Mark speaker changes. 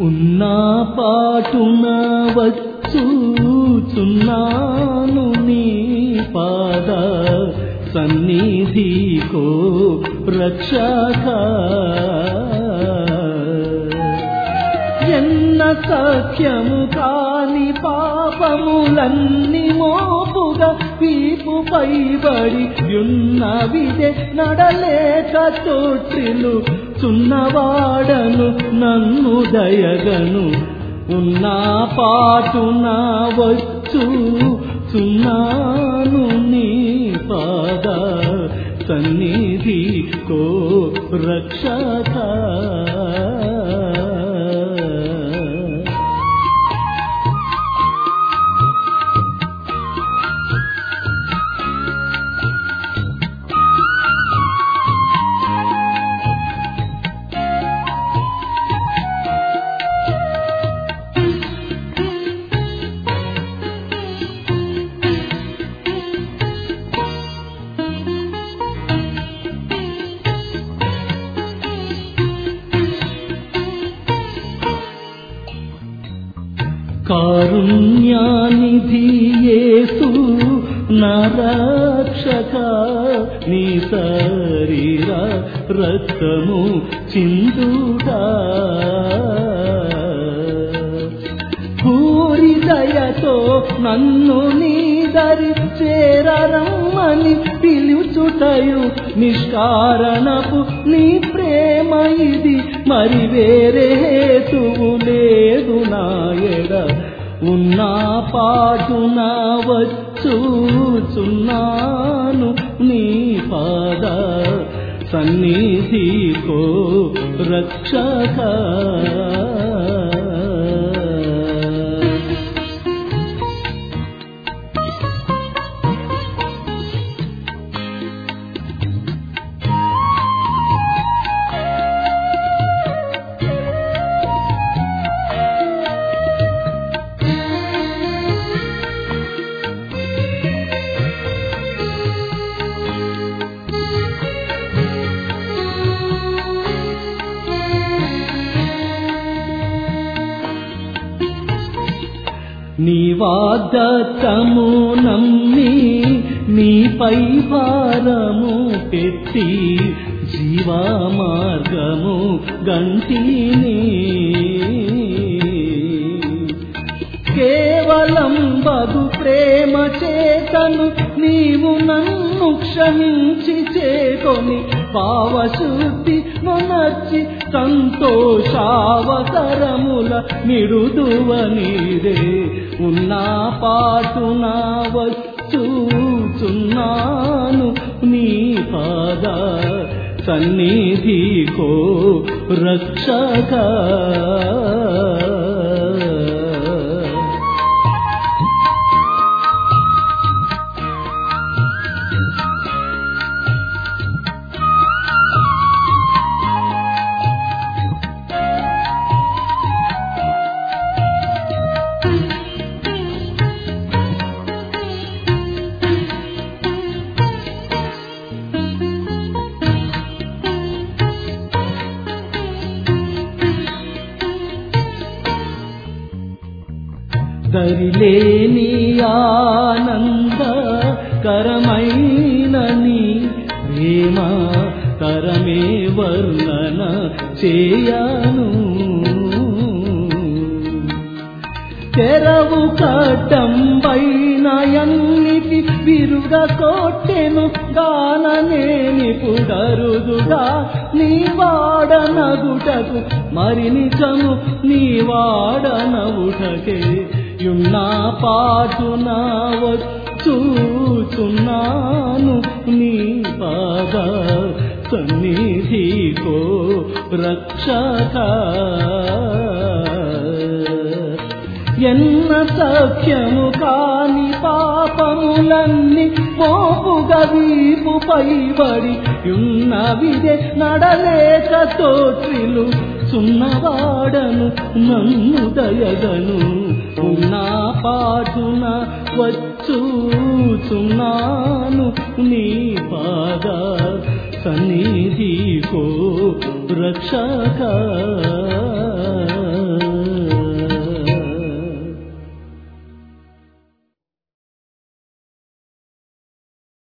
Speaker 1: ఉన్నా పాటున వచ్చుచున్నాను నీ పాద సన్నిధికో రక్షక ఎన్న సఖ్యము కాని పాపములన్నీ మోపుగా వీపు పైబడి యున్నవిదే నడలేక తోట్రిలు చున్నవాడను నన్ను దయగను ఉన్నా పాటున వచ్చు చున్నాను నీ పాద సన్నిధి కో రక్షక కారుణ్యానిధి యేసు నరక్షక నీ శరీర రక్తము చిందుడా పూరి దయతో నన్ను నీదరి చేరరమ్మని పిలుచుటయు నిష్కారణపు నీ ప్రేమ ఇది మరి వేరే హేతువు లేదు నాయడ ఉన్నా పాటున వచ్చుచున్నాను నీ పాద సన్నిధికో రక్షక నీ వాగ్దత్తము నమ్మి నీపై భారము పెట్టి జీవా మార్గము గంటిని కేవలం బగు ప్రేమ చేతను నీవు నన్ను క్షమించి చేకొని పావశుద్ధి నొనర్చి సంతోషావసరముల నిడుదువ నీదే ఉన్నా పాటున వచ్చుచున్నాను నీ పాద సన్నిధికో రక్షక దరిలేని ఆనంద కరమైన నీ ప్రేమ తరమే వర్ణన చేయను తెరవు కట్టంబైన ఎన్నికి విరుగ కొట్టెను గాననేని పుడరుదుగా నీ వాడనగుటకు మరి నిజము నీ వాడనవుటకే యున్నా పాటున వచ్చుచున్నాను నీ పాద సన్నిధికో రక్షక ఎన్న సఖ్యము కాని పాపములన్నీ మోపుగా వీపు పైబడి యున్నవిదే నడలేక తోట్రిలు సున్నవాడను నన్ను దయగను ఉన్నా పాటున వచ్చుచున్నాను నీ పాద సన్నిధికో రక్షక